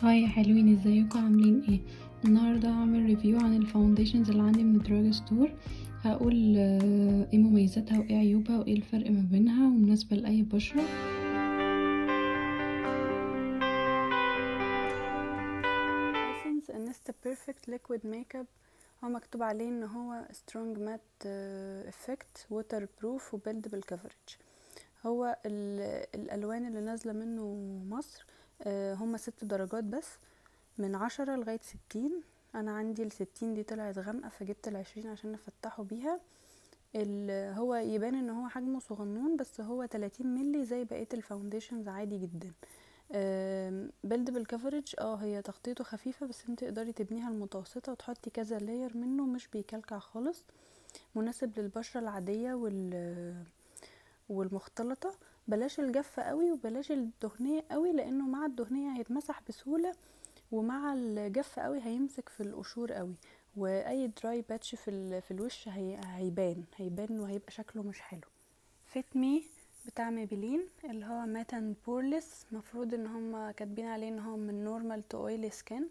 هاي يا حلوين ازيكم عاملين ايه النهارده هعمل ريفيو عن الفاونديشنز اللي عندي من الدراج ستور هقول آه، ايه مميزاتها وايه عيوبها وايه الفرق ما بينها ومناسبه لاي بشره essence انستا بيرفكت ليكويد ميك اب هو مكتوب عليه ان هو سترونج مات افكت ووتر بروف وبيلدبل كفرج هو ال- الالوان اللي نازله منه مصر آه، هما ست درجات بس من عشرة لغاية ستين انا عندي الستين دي طلعت غامقة فجبت العشرين عشان نفتحه بيها ال- هو يبان ان هو حجمه صغنون بس هو 30 ملي زي بقية الفاونديشنز عادي جدا بيلد بالكفرج اه هي تغطيته خفيفة بس انت تقدري تبنيها المتوسطة وتحطي كذا لاير منه مش بيكلكع خالص مناسب للبشرة العادية وال والمختلطة بلاش الجافة قوي وبلاش الدهنية قوي لانه مع الدهنية هيتمسح بسهولة ومع الجافة قوي هيمسك في القشور قوي واي دراي باتش في, ال- في الوش هي هيبان هيبان وهيبقى شكله مش حلو فيت مي بتاع ميبلين اللي هو ماتن بورلس مفروض ان هم كاتبين عليه ان هو من نورمال تو اويلي سكين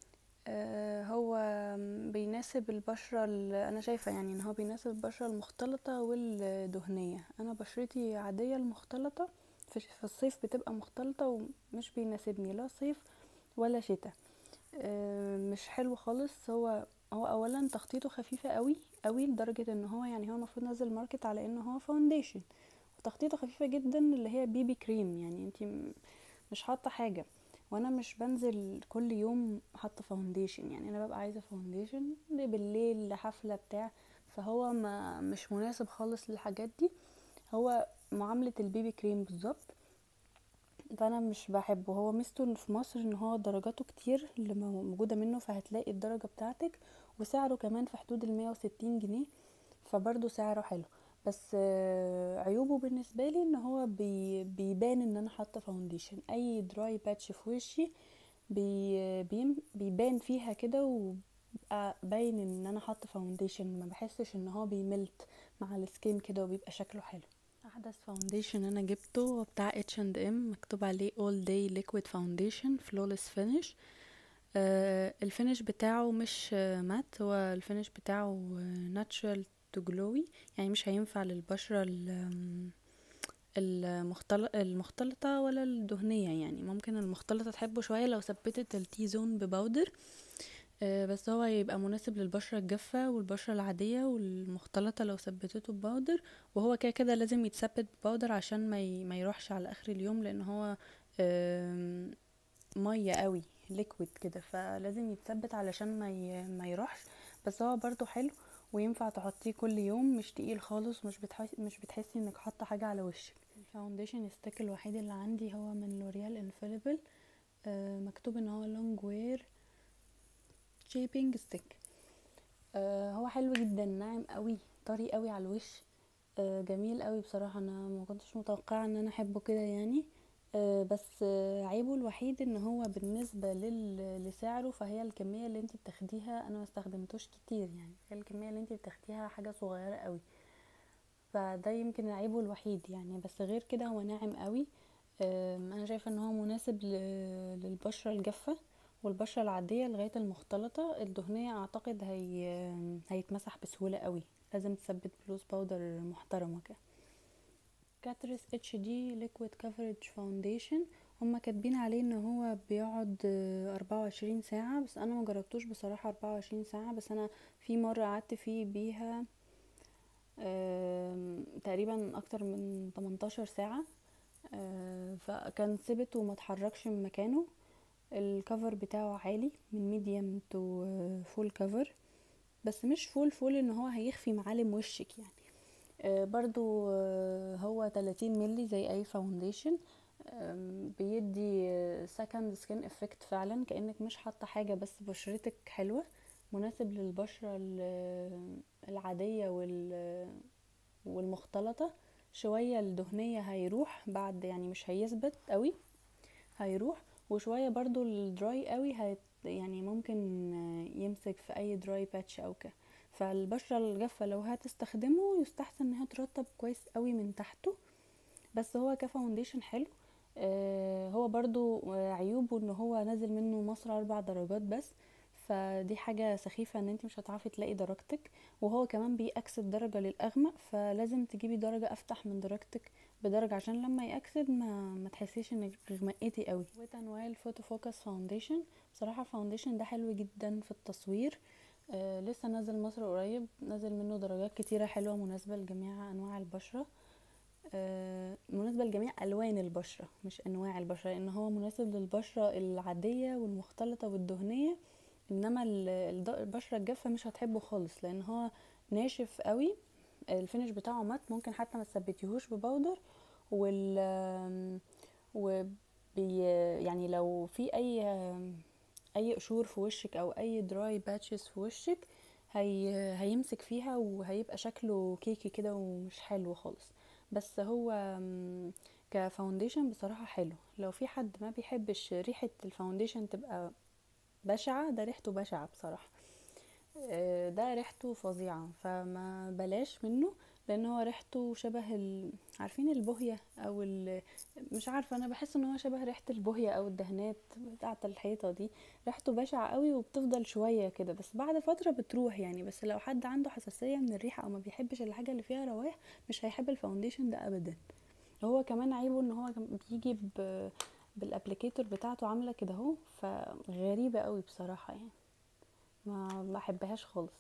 هو بيناسب البشرة ال- انا شايفة يعني ان هو بيناسب البشرة المختلطة والدهنية انا بشرتي عادية المختلطة في في الصيف بتبقى مختلطة ومش بيناسبني لا صيف ولا شتاء آه، مش حلو خالص هو هو اولا تخطيطه خفيفة قوي قوي لدرجة ان هو يعني هو المفروض نازل ماركت على انه هو فاونديشن وتخطيطه خفيفة جدا اللي هي بيبي كريم يعني انتي م- مش حاطة حاجة وانا مش بنزل كل يوم حاطة فاونديشن يعني انا ببقى عايزة فاونديشن بالليل لحفلة بتاع فهو ما مش مناسب خالص للحاجات دي هو معاملة البيبي كريم بالظبط فانا مش بحبه هو ميزته إن في مصر ان هو درجاته كتير اللي موجوده منه فهتلاقي الدرجه بتاعتك وسعره كمان في حدود المية وستين جنيه فبرضه سعره حلو بس آه، عيوبه بالنسبه لي ان هو بي بيبان ان انا حاطه فاونديشن اي دراي باتش في وشي بي بيم بيبان فيها كده وبيبقى باين ان انا حاطه فاونديشن ما بحسش ان هو بيملت مع السكين كده وبيبقى شكله حلو احدث فاونديشن انا جبته هو بتاع اتش اند ام مكتوب عليه all day liquid foundation flawless finish آه الفينش بتاعه مش آه مات هو الفينش بتاعه ناتشرال تو جلوي يعني مش هينفع للبشرة ال- المختل- المختلطة ولا الدهنية يعني ممكن المختلطة تحبه شوية لو ثبتت التي زون بباودر آه، بس هو هيبقى مناسب للبشرة الجافة والبشرة العادية والمختلطة لو ثبتته بباودر وهو كده كده لازم يتثبت بباودر عشان ما, ي... ما يروحش على اخر اليوم لان هو آم، مية قوي ليكويد كده فلازم يتثبت علشان ما, ي... ما يروحش بس هو برضو حلو وينفع تحطيه كل يوم مش تقيل خالص مش بتحس مش بتحسي انك حاطه حاجه على وشك الفاونديشن ستيك الوحيد اللي عندي هو من لوريال انفاليبل مكتوب ان هو لونج وير شيبينج ستيك هو حلو جدا ناعم قوي طري قوي على الوش آه، جميل قوي بصراحه انا ما كنتش متوقعه ان انا احبه كده يعني آه، بس آه، عيبه الوحيد ان هو بالنسبه لل... لسعره فهي الكميه اللي انت بتاخديها انا ما استخدمتوش كتير يعني هي الكميه اللي انت بتاخديها حاجه صغيره قوي فده يمكن عيبه الوحيد يعني بس غير كده هو ناعم قوي آم، انا شايفه ان هو مناسب ل- للبشره الجافه والبشره العاديه لغايه المختلطه الدهنيه اعتقد هي هيتمسح بسهوله قوي لازم تثبت بلوز باودر محترمه كده كاتريس اتش دي ليكويد كفرج فاونديشن هما كاتبين عليه ان هو بيقعد أربعة وعشرين ساعة بس انا ما جربتوش بصراحة أربعة وعشرين ساعة بس انا في مرة قعدت فيه بيها آم، تقريبا اكتر من 18 ساعة آه، فكان ثبت وما اتحركش من مكانه الكفر بتاعه عالي من ميديم تو فول كفر بس مش فول فول ان هو هيخفي معالم وشك يعني آه، برضو آه، هو 30 ملي زي اي فاونديشن آم، بيدي سكند سكين افكت فعلا كانك مش حاطه حاجه بس بشرتك حلوه مناسب للبشره ال- العاديه وال والمختلطه شويه الدهنيه هيروح بعد يعني مش هيثبت قوي هيروح وشويه برضو الدراي قوي هيت يعني ممكن آه، يمسك في اي دراي باتش او كده فالبشره الجافه لو هتستخدمه يستحسن انها ترطب كويس قوي من تحته بس هو كفاونديشن حلو آه، هو برضو آه، عيوبه ان هو نازل منه مصر اربع درجات بس فدي حاجة سخيفة ان انت مش هتعرفي تلاقي درجتك وهو كمان بيأكسد درجة للأغمق فلازم تجيبي درجة افتح من درجتك بدرجة عشان لما يأكسد ما, ما تحسيش انك غمقتي قوي ويت ان وايل فوتو فوكس فاونديشن بصراحة الفاونديشن ده حلو جدا في التصوير آه لسه نازل مصر قريب نازل منه درجات كتيرة حلوة مناسبة لجميع انواع البشرة آه مناسبة لجميع الوان البشرة مش انواع البشرة لان هو مناسب للبشرة العادية والمختلطة والدهنية انما ال- الد- البشرة الجافة مش هتحبه خالص لان هو ناشف قوي الفينش بتاعه مات ممكن حتى ما تثبتيهوش ببودر وال وبي يعني لو في اي اي قشور في وشك او اي دراي باتشز في وشك هي هيمسك فيها وهيبقى شكله كيكي كده ومش حلو خالص بس هو م، كفاونديشن بصراحة حلو لو في حد ما بيحبش ريحة الفاونديشن تبقى بشعة ده ريحته بشعة بصراحة آه، ده ريحته فظيعة فما بلاش منه لان هو ريحته شبه ال... عارفين البوهية او ال... مش عارفة انا بحس ان هو شبه ريحة البوهية او الدهانات بتاعة الحيطة دي ريحته بشعة قوي وبتفضل شوية كده بس بعد فترة بتروح يعني بس لو حد عنده حساسية من الريحة او ما بيحبش الحاجة اللي فيها روايح مش هيحب الفاونديشن ده ابدا هو كمان عيبه ان هو كم- بيجي ب... بالابليكيتور بتاعته عاملة كده اهو فغريبة قوي بصراحة يعني ما بحبهاش خالص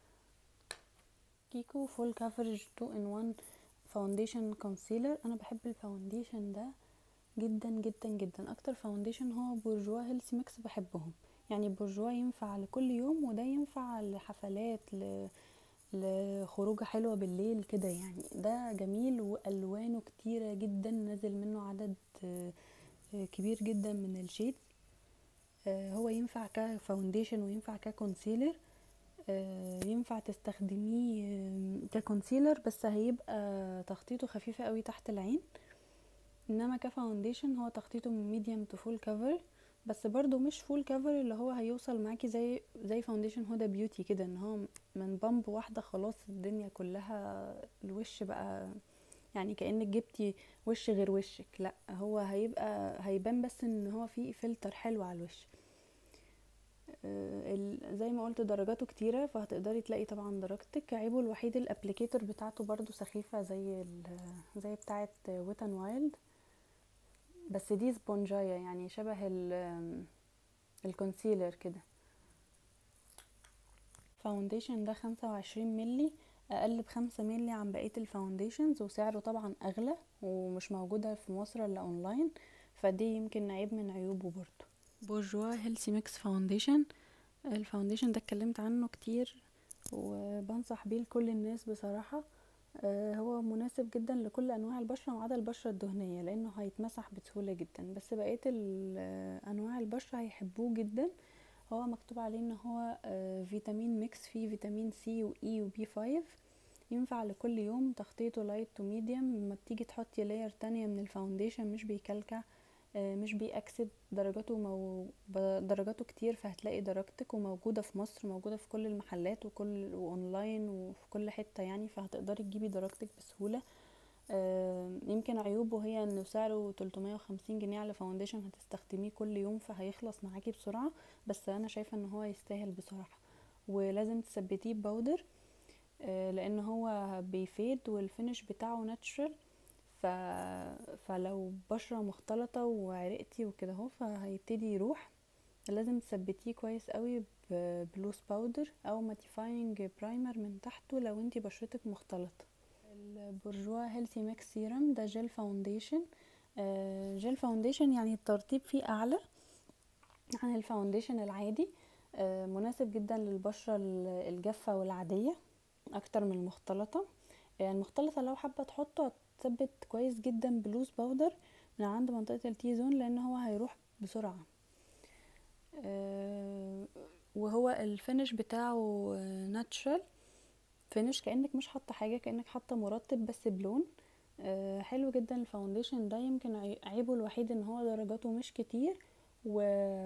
كيكو فول كافرج 2 ان 1 فاونديشن كونسيلر انا بحب الفاونديشن ده جدا جدا جدا اكتر فاونديشن هو بورجوا هيلثي ميكس بحبهم يعني بورجوا ينفع لكل يوم وده ينفع لحفلات ل... لخروجه حلوه بالليل كده يعني ده جميل والوانه كتيره جدا نازل منه عدد آه، آه، كبير جدا من الشيد آه، هو ينفع كفاونديشن وينفع ككونسيلر آه، ينفع تستخدميه آه، ككونسيلر بس هيبقى تخطيطه خفيفة قوي تحت العين انما كفاونديشن هو تخطيطه من ميديوم تو فول كفر بس برضو مش فول كفر اللي هو هيوصل معاكي زي زي فاونديشن هدى بيوتي كده ان هو من بامب واحدة خلاص الدنيا كلها الوش بقى يعني كأنك جبتي وش غير وشك لا هو هيبقى هيبان بس ان هو فيه فلتر حلو على الوش آه، ال- زي ما قلت درجاته كتيرة فهتقدري تلاقي طبعا درجتك عيبه الوحيد الابليكيتور بتاعته برضو سخيفة زي ال- زي بتاعة ويت ان وايلد بس دي سبونجاية يعني شبه ال- الكونسيلر كده فاونديشن ده خمسة وعشرين ملي اقل بخمسة ملي عن بقية الفاونديشنز وسعره طبعا اغلى ومش موجودة في مصر الا اونلاين فدي يمكن عيب من عيوبه برضو بورجوا هيلثي ميكس فاونديشن الفاونديشن ده اتكلمت عنه كتير وبنصح بيه لكل الناس بصراحة آه، هو مناسب جدا لكل انواع البشرة ما عدا البشرة الدهنية لانه هيتمسح بسهولة جدا بس بقية ال- آه، انواع البشرة هيحبوه جدا هو مكتوب عليه ان هو آه، فيتامين ميكس فيه فيتامين سي واي وبي 5 ينفع لكل يوم تخطيطه لايت تو ميديوم لما بتيجي تحطي لاير تانية من الفاونديشن مش بيكلكع آه، مش بيأكسد درجاته مو... ب- درجاته كتير فهتلاقي درجتك وموجودة في مصر موجودة في كل المحلات وكل واونلاين وفي كل حتة يعني فهتقدري تجيبي درجتك بسهولة آه، يمكن عيوبه هي انه سعره 350 جنيه على فاونديشن هتستخدميه كل يوم فهيخلص معاكي بسرعة بس انا شايفة ان هو يستاهل بصراحة ولازم تثبتيه ببودر آه، لان هو بيفيد والفينش بتاعه ناتشرال ف... فلو بشرة مختلطة وعرقتي وكده اهو فهيبتدي يروح لازم تثبتيه كويس قوي بلوس باودر او ماتيفاينج برايمر من تحته لو انتي بشرتك مختلطة البورجوا هيلثي ميكس سيرم ده جيل فاونديشن آه، جيل فاونديشن يعني الترطيب فيه اعلى عن الفاونديشن العادي آه، مناسب جدا للبشرة ال- الجافة والعادية اكتر من المختلطة يعني المختلطة لو حابة تحطه هتثبت كويس جدا بلوز باودر من عند منطقة التي زون لان هو هيروح بسرعة آه، وهو الفينش بتاعه ناتشرال فينش كأنك مش حاطة حاجة كأنك حاطة مرطب بس بلون آه، حلو جدا الفاونديشن ده يمكن عي- عيبه الوحيد ان هو درجاته مش كتير و...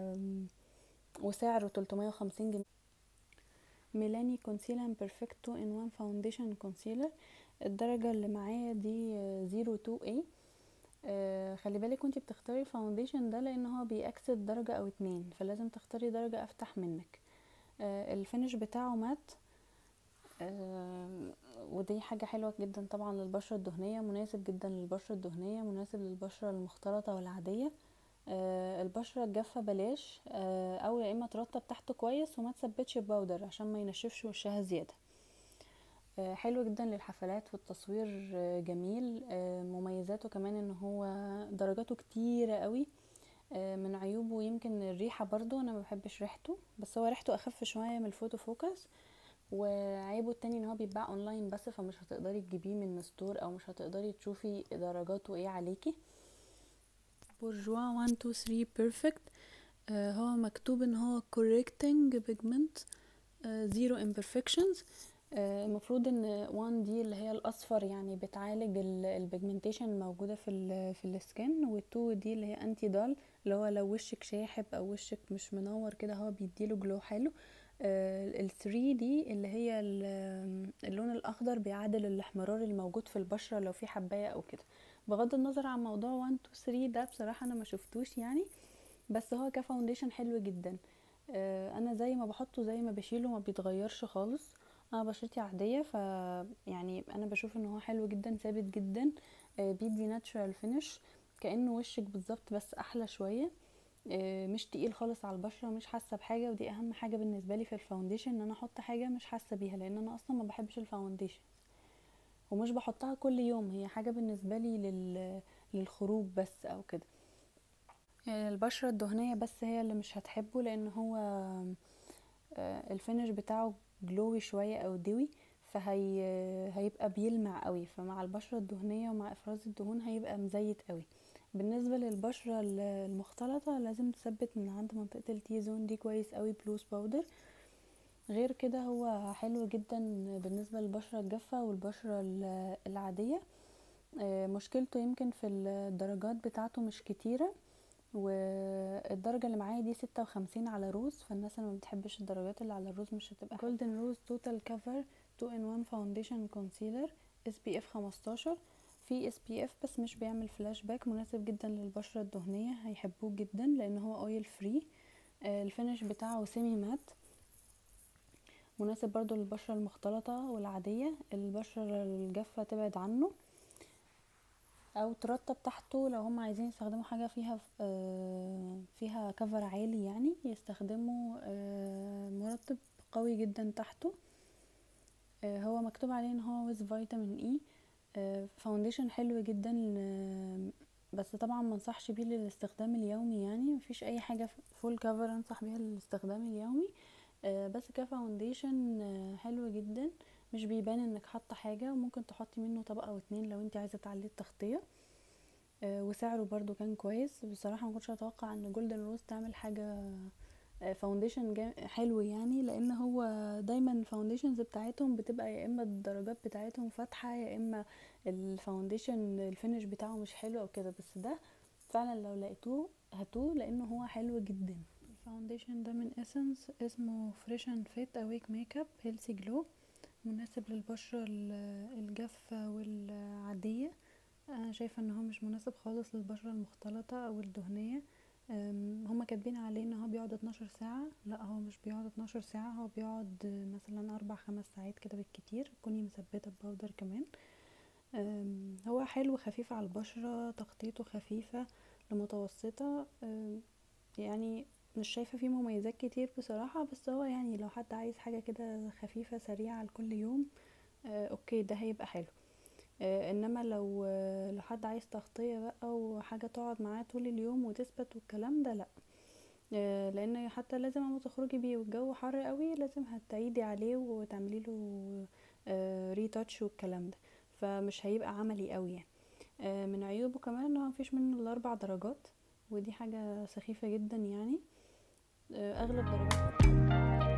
وسعره 350 جنيه ميلاني كونسيلر بيرفكتو ان وان فاونديشن كونسيلر الدرجة اللي معايا دي 02A آه خلي بالك وانتي بتختاري الفاونديشن ده لان هو بيأكسد درجة او اتنين فلازم تختاري درجة افتح منك آه الفينش بتاعه مات آه ودي حاجة حلوة جدا طبعا للبشرة الدهنية مناسب جدا للبشرة الدهنية مناسب للبشرة المختلطة والعادية آه البشرة الجافة بلاش آه او يا اما ترطب تحته كويس وما تثبتش باودر عشان ما ينشفش وشها زيادة آه حلو جدا للحفلات والتصوير آه جميل آه مميزاته كمان ان هو درجاته كتيرة قوي آه من عيوبه يمكن الريحة برضو انا ما بحبش ريحته بس هو ريحته اخف شوية من الفوتو فوكس وعيبه التاني ان هو بيتباع اونلاين بس فمش هتقدري تجيبيه من ستور او مش هتقدري تشوفي درجاته ايه عليكي بورجوا 1 2 3 بيرفكت هو مكتوب ان هو correcting pigment زيرو imperfections آه المفروض ان 1 دي اللي هي الاصفر يعني بتعالج البيجمنتيشن الموجوده في ال في السكن و2 دي اللي هي انتي دال اللي هو لو وشك شاحب او وشك مش منور كده هو بيديله جلو حلو ال3 دي اللي هي اللون الاخضر بيعادل الاحمرار الموجود في البشره لو في حبايه او كده بغض النظر عن موضوع 1 2 3 ده بصراحه انا ما شفتوش يعني بس هو كفاونديشن حلو جدا انا زي ما بحطه زي ما بشيله ما بيتغيرش خالص انا بشرتي عاديه ف يعني انا بشوف ان هو حلو جدا ثابت جدا بيدي ناتشورال فينش كانه وشك بالظبط بس احلى شويه مش تقيل خالص على البشره مش حاسه بحاجه ودي اهم حاجه بالنسبه لي في الفاونديشن ان انا احط حاجه مش حاسه بيها لان انا اصلا ما بحبش الفاونديشن ومش بحطها كل يوم هي حاجه بالنسبه لي لل... للخروج بس او كده البشره الدهنيه بس هي اللي مش هتحبه لان هو الفينش بتاعه جلوي شويه او دوي فهي هيبقى بيلمع قوي فمع البشره الدهنيه ومع افراز الدهون هيبقى مزيت قوي بالنسبه للبشره المختلطه لازم تثبت من عند منطقه التي زون دي كويس قوي بلوس باودر غير كده هو حلو جدا بالنسبه للبشره الجافه والبشره العاديه مشكلته يمكن في الدرجات بتاعته مش كتيره والدرجه اللي معايا دي ستة وخمسين على روز فالناس اللي ما بتحبش الدرجات اللي على الروز مش هتبقى جولدن روز توتال كفر 2 ان 1 فاونديشن كونسيلر اس بي اف 15 في اس بي اف بس مش بيعمل فلاش باك مناسب جدا للبشره الدهنيه هيحبوه جدا لان هو اويل فري الفينش بتاعه سيمي مات مناسب برضو للبشره المختلطه والعاديه البشره الجافه تبعد عنه او ترطب تحته لو هم عايزين يستخدموا حاجه فيها فيها كفر عالي يعني يستخدموا مرطب قوي جدا تحته هو مكتوب عليه ان هو ويز فيتامين اي فاونديشن حلو جدا بس طبعا ما انصحش بيه للاستخدام اليومي يعني مفيش اي حاجه فول كفر انصح بيها للاستخدام اليومي بس كفاونديشن حلو جدا مش بيبان انك حاطه حاجه وممكن تحطي منه طبقه او اتنين لو انت عايزه تعلي التغطيه آه وسعره برضو كان كويس بصراحه ما كنتش اتوقع ان جولدن روز تعمل حاجه آه فاونديشن حلو يعني لان هو دايما الفاونديشنز بتاعتهم بتبقى يا اما الدرجات بتاعتهم فاتحه يا اما الفاونديشن الفينش بتاعه مش حلو او كده بس ده فعلا لو لقيتوه هاتوه لانه هو حلو جدا الفاونديشن ده من اسنس اسمه فريش اند فيت اويك ميك اب هيلثي جلو مناسب للبشرة الجافة والعادية انا شايفة ان هو مش مناسب خالص للبشرة المختلطة او الدهنية هما كاتبين عليه ان هو بيقعد 12 ساعة لا هو مش بيقعد 12 ساعة هو بيقعد مثلا اربع خمس ساعات كده بالكتير تكوني مثبتة بباودر كمان هو حلو خفيف على البشرة تغطيته خفيفة لمتوسطة يعني مش شايفه فيه مميزات كتير بصراحه بس هو يعني لو حد عايز حاجه كده خفيفه سريعه لكل يوم آه اوكي ده هيبقى حلو آه انما لو آه لو حد عايز تغطيه بقى وحاجه تقعد معاه طول اليوم وتثبت والكلام ده لا آه لان حتى لازم اما تخرجي بيه والجو حر قوي لازم هتعيدي عليه وتعملي له آه ريتاتش والكلام ده فمش هيبقى عملي قوي يعني آه من عيوبه كمان ان هو مفيش منه الا اربع درجات ودي حاجه سخيفه جدا يعني اغلب درجات